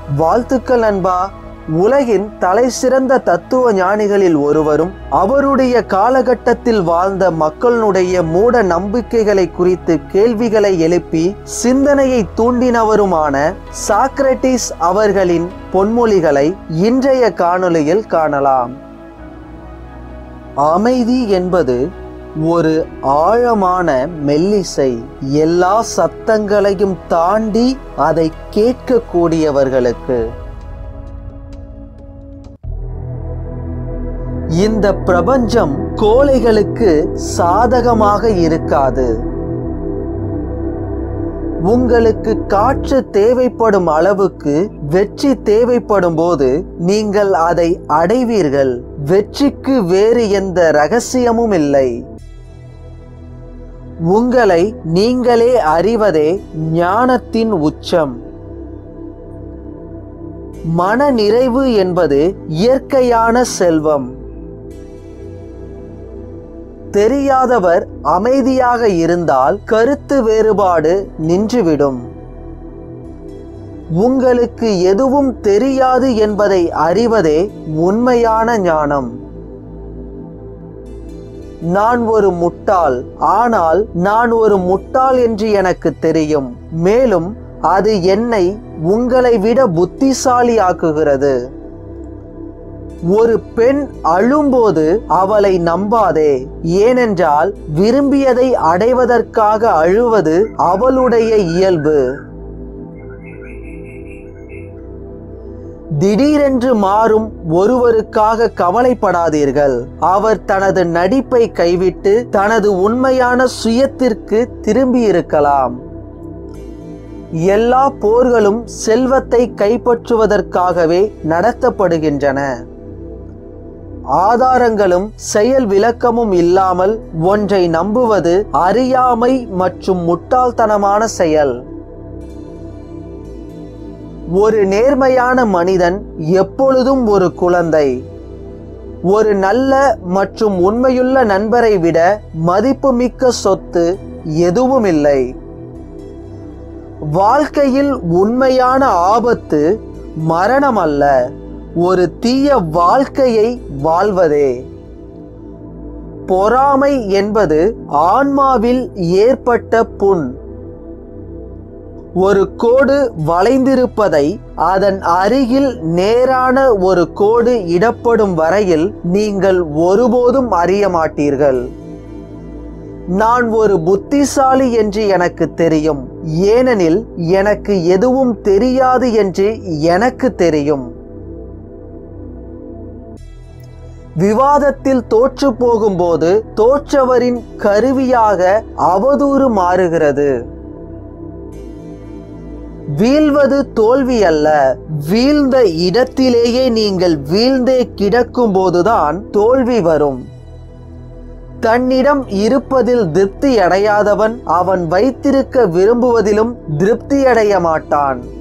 வாழ்த்துக்கள் நண்பா உலகின் தலை சிறந்த தத்துவ ஞானிகளில் ஒருவரும் அவருடைய காலகட்டத்தில் வாழ்ந்த மக்களுடைய மூட நம்பிக்கைகளை குறித்து கேள்விகளை எழுப்பி சிந்தனையை தூண்டினவருமான சாக்ரட்டிஸ் அவர்களின் பொன்மொழிகளை இன்றைய காணொளியில் காணலாம் அமைதி என்பது ஒரு ஆழமான மெல்லிசை எல்லா சத்தங்களையும் தாண்டி அதை கேட்கக்கூடியவர்களுக்கு இந்த பிரபஞ்சம் கோழைகளுக்கு சாதகமாக இருக்காது உங்களுக்கு காற்று தேவைப்படும் அளவுக்கு வெற்றி தேவைப்படும் போது நீங்கள் அதை அடைவீர்கள் வெற்றிக்கு வேறு எந்த ரகசியமும் இல்லை உங்களை நீங்களே அறிவதே ஞானத்தின் உச்சம் மன நிறைவு என்பது இயற்கையான செல்வம் தெரியாதவர் அமைதியாக இருந்தால் கருத்து வேறுபாடு நின்றுவிடும் உங்களுக்கு எதுவும் தெரியாது என்பதை அறிவதே உண்மையான ஞானம் நான் ஒரு முட்டாள் ஆனால் நான் ஒரு முட்டாள் என்று எனக்கு தெரியும் மேலும் அது என்னை உங்களை விட புத்திசாலி ஆக்குகிறது ஒரு பெண் அழும்போது அவளை நம்பாதே ஏனென்றால் விரும்பியதை அடைவதற்காக அழுவது அவளுடைய இயல்பு திடீரென்று மாறும் ஒருவருக்காக கவலைப்படாதீர்கள் அவர் தனது நடிப்பை கைவிட்டு தனது உண்மையான சுயத்திற்கு திரும்பியிருக்கலாம் எல்லா போர்களும் செல்வத்தை கைப்பற்றுவதற்காகவே நடத்தப்படுகின்றன ஆதாரங்களும் செயல் விளக்கமும் இல்லாமல் ஒன்றை நம்புவது அறியாமை மற்றும் முட்டாள்தனமான செயல் ஒரு நேர்மையான மனிதன் எப்பொழுதும் ஒரு குழந்தை ஒரு நல்ல மற்றும் உண்மையுள்ள நண்பரை விட மதிப்புமிக்க சொத்து எதுவும் இல்லை வாழ்க்கையில் உண்மையான ஆபத்து மரணம் அல்ல ஒரு தீய வாழ்க்கையை வாழ்வதே பொறாமை என்பது ஆன்மாவில் ஏற்பட்ட புண் ஒரு கோடு வளைந்திருப்பதை அதன் அருகில் நேரான ஒரு கோடு இடப்படும் வரையில் நீங்கள் ஒருபோதும் அறிய மாட்டீர்கள் நான் ஒரு புத்திசாலி என்று எனக்கு தெரியும் ஏனெனில் எனக்கு எதுவும் தெரியாது என்று எனக்கு தெரியும் விவாதத்தில் தோற்று போகும்போது தோற்றவரின் கருவியாக அவதூறு மாறுகிறது வீழ்வது தோல்வி அல்ல வீழ்ந்த இடத்திலேயே நீங்கள் வீழ்ந்தே கிடக்கும் போதுதான் தோல்வி வரும் தன்னிடம் இருப்பதில் திருப்தி அடையாதவன் அவன் வைத்திருக்க விரும்புவதிலும் திருப்தி அடைய மாட்டான்